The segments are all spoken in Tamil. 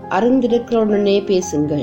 அறிந்திருக்கிறவுடனே பேசுங்கள்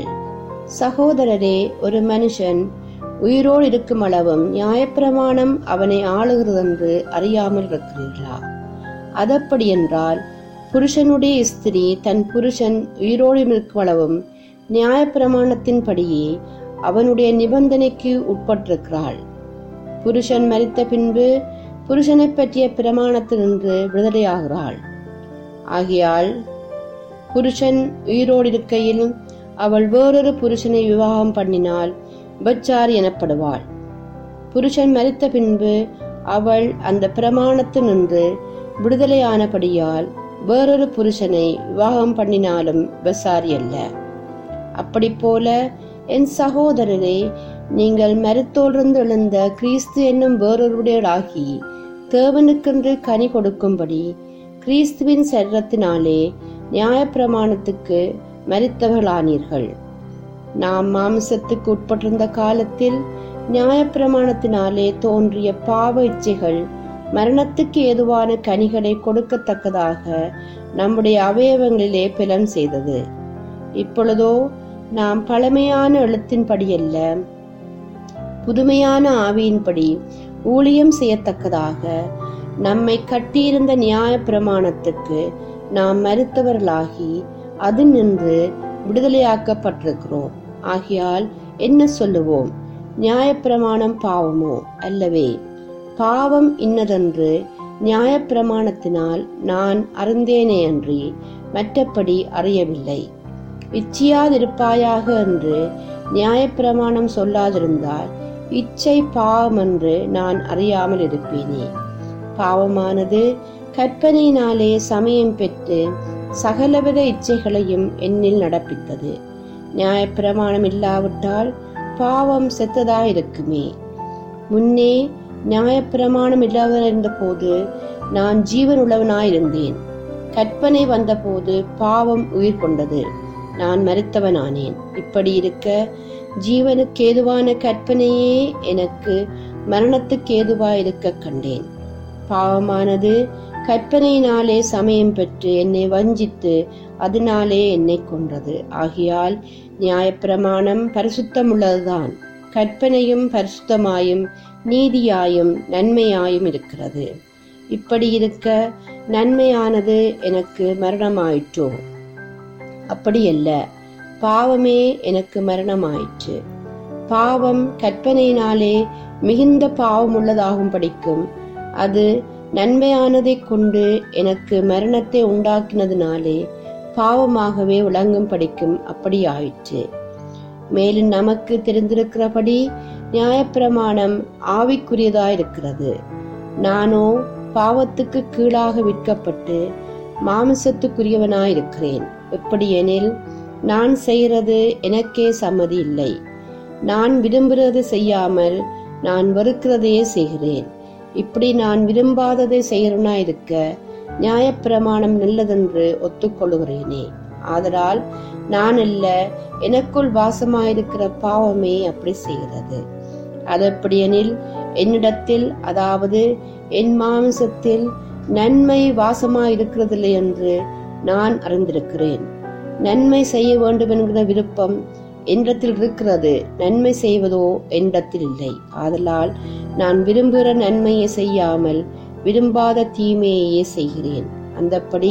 சகோதரரே ஒரு மனுஷன் உயிரோடு இருக்கும் அளவும் நியாயப்பிரமாணம் அவனை ஆளுகிறதென்று அறியாமல் இருக்கிறீர்களா அதப்படி என்றால் புருஷனுடைய ஸ்திரீ தன் புருஷன் உயிரோடு இருக்கும் அளவும் நியாயப்பிரமாணத்தின்படியே அவனுடைய நிபந்தனைக்கு உட்பட்டிருக்கிறாள் புருஷன் மரித்த பின்பு புருஷனை பற்றிய பிரமாணத்தினின்று விடுதலையாகிறாள் ஆகையால் புருஷன் உயிரோடு இருக்கையில் அவள் வேறொரு புருஷனை விவாகம் பண்ணினால் விபச்சாரி எனப்படுவாள் புருஷன் மரித்த பின்பு அவள் அந்த பிரமாணத்தினின்று விடுதலையானபடியால் வேறொரு புருஷனை விவாகம் பண்ணினாலும் விபசாரி அல்ல அப்படி போல என் சகோதரரே நீங்கள் மருத்தோலிருந்து எழுந்த கிறிஸ்து என்னும் வேறொருடையராகி தேவனுக்கென்று கனி கொடுக்கும்படி கிறிஸ்துவின் சரீரத்தினாலே நியாயப்பிரமாணத்துக்கு மரித்தவர்களானீர்கள் நாம் மாமிசத்துக்கு உட்பட்டிருந்த காலத்தில் நியாயப்பிரமாணத்தினாலே தோன்றிய பாவ இச்சைகள் மரணத்துக்கு ஏதுவான கனிகளை கொடுக்கத்தக்கதாக நம்முடைய அவயவங்களிலே பிலன் செய்தது இப்பொழுதோ நாம் பழமையான எழுத்தின்படியல்ல புதுமையான ஆவியின்படி ஊழியம் செய்யத்தக்கதாக நம்மை கட்டியிருந்த நியாய பிரமாணத்துக்கு நாம் மறுத்தவர்களாகி அது நின்று விடுதலையாக்கப்பட்டிருக்கிறோம் ஆகையால் என்ன சொல்லுவோம் நியாயப்பிரமாணம் பாவமோ அல்லவே பாவம் இன்னதென்று நியாயப்பிரமாணத்தினால் நான் அறிந்தேனே அன்றி மற்றபடி அறியவில்லை இச்சியாதிருப்பாயாக என்று நியாயப்பிரமாணம் சொல்லாதிருந்தால் இச்சை பாவம் என்று நான் அறியாமல் இருப்பேனே பாவமானது கற்பனையினாலே சமயம் பெற்று சகலவித இச்சைகளையும் என்னில் நடப்பித்தது நியாயப்பிரமாணம் இல்லாவிட்டால் பாவம் செத்ததாயிருக்குமே முன்னே நியாயப்பிரமாணம் இல்லாதிருந்த போது நான் ஜீவன் உள்ளவனாயிருந்தேன் கற்பனை வந்தபோது பாவம் உயிர் கொண்டது நான் மறுத்தவனானேன் இப்படி இருக்க ஜீவனுக்கு ஏதுவான கற்பனையே எனக்கு மரணத்துக்கு ஏதுவாயிருக்க கண்டேன் பாவமானது கற்பனையினாலே சமயம் பெற்று என்னை வஞ்சித்து அதனாலே என்னை கொன்றது ஆகையால் நியாயப்பிரமாணம் பரிசுத்தமுள்ளதுதான் கற்பனையும் பரிசுத்தமாயும் நீதியாயும் நன்மையாயும் இருக்கிறது இப்படி இருக்க நன்மையானது எனக்கு மரணமாயிற்றோ அப்படியல்ல பாவமே எனக்கு மரணமாயிற்று பாவம் கற்பனையினாலே மிகுந்த பாவம் உள்ளதாகும் படிக்கும் அது நன்மையானதைக் கொண்டு எனக்கு மரணத்தை உண்டாக்கினதினாலே பாவமாகவே விளங்கும் படிக்கும் அப்படி ஆயிற்று மேலும் நமக்கு தெரிந்திருக்கிறபடி நியாயப்பிரமாணம் ஆவிக்குரியதாயிருக்கிறது நானோ பாவத்துக்கு கீழாக விற்கப்பட்டு மாமிசத்துக்குரியவனாயிருக்கிறேன் எப்படியெனில் நான் செய்கிறது எனக்கே சம்மதி இல்லை நான் விரும்புகிறது செய்யாமல் நான் வெறுக்கிறதையே செய்கிறேன் இப்படி நான் விரும்பாததை செய்கிறனா இருக்க நியாயப்பிரமாணம் நல்லதென்று ஒத்துக்கொள்கிறேனே ஆதலால் நான் அல்ல எனக்குள் வாசமாயிருக்கிற பாவமே அப்படி செய்கிறது அதெப்படியெனில் என்னிடத்தில் அதாவது என் மாமிசத்தில் நன்மை வாசமாயிருக்கிறதில்லை என்று நான் அறிந்திருக்கிறேன் நன்மை செய்ய வேண்டும் என்கிற விருப்பம் என்னிடத்தில் இருக்கிறது நன்மை செய்வதோ என்னிடத்தில் இல்லை ஆதலால் நான் விரும்புகிற நன்மையை செய்யாமல் விரும்பாத தீமையையே செய்கிறேன் அந்தப்படி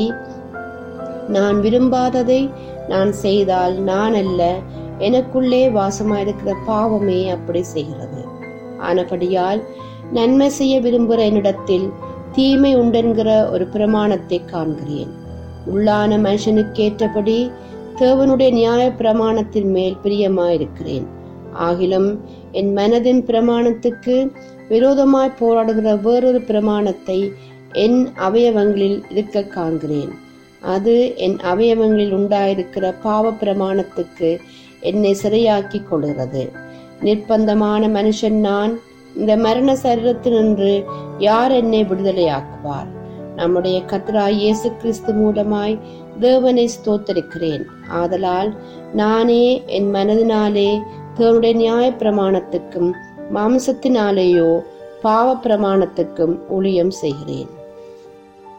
நான் விரும்பாததை நான் செய்தால் நான் அல்ல எனக்குள்ளே வாசமாயிருக்கிற பாவமே அப்படி செய்கிறது ஆனபடியால் நன்மை செய்ய விரும்புகிற என்னிடத்தில் தீமை உண்டென்கிற ஒரு பிரமாணத்தை காண்கிறேன் உள்ளான மனுஷனுக்கேற்றபடி தேவனுடைய நியாய பிரமாணத்தின் மேல் பிரியமாயிருக்கிறேன் ஆகிலும் என் மனதின் பிரமாணத்துக்கு விரோதமாய் போராடுகிற வேறொரு பிரமாணத்தை என் அவயவங்களில் இருக்க காண்கிறேன் அது என் அவயவங்களில் உண்டாயிருக்கிற பாவ பிரமாணத்துக்கு என்னை சிறையாக்கி கொள்கிறது நிர்பந்தமான மனுஷன் நான் இந்த மரண சரீரத்தினின்று யார் என்னை விடுதலையாக்குவார் நம்முடைய கத்ரா இயேசு கிறிஸ்து மூலமாய் தேவனை ஸ்தோத்தரிக்கிறேன் ஆதலால் நானே என் மனதினாலே தேவனுடைய நியாய பிரமாணத்துக்கும் மாம்சத்தினாலேயோ பாவ பிரமாணத்துக்கும் ஊழியம் செய்கிறேன்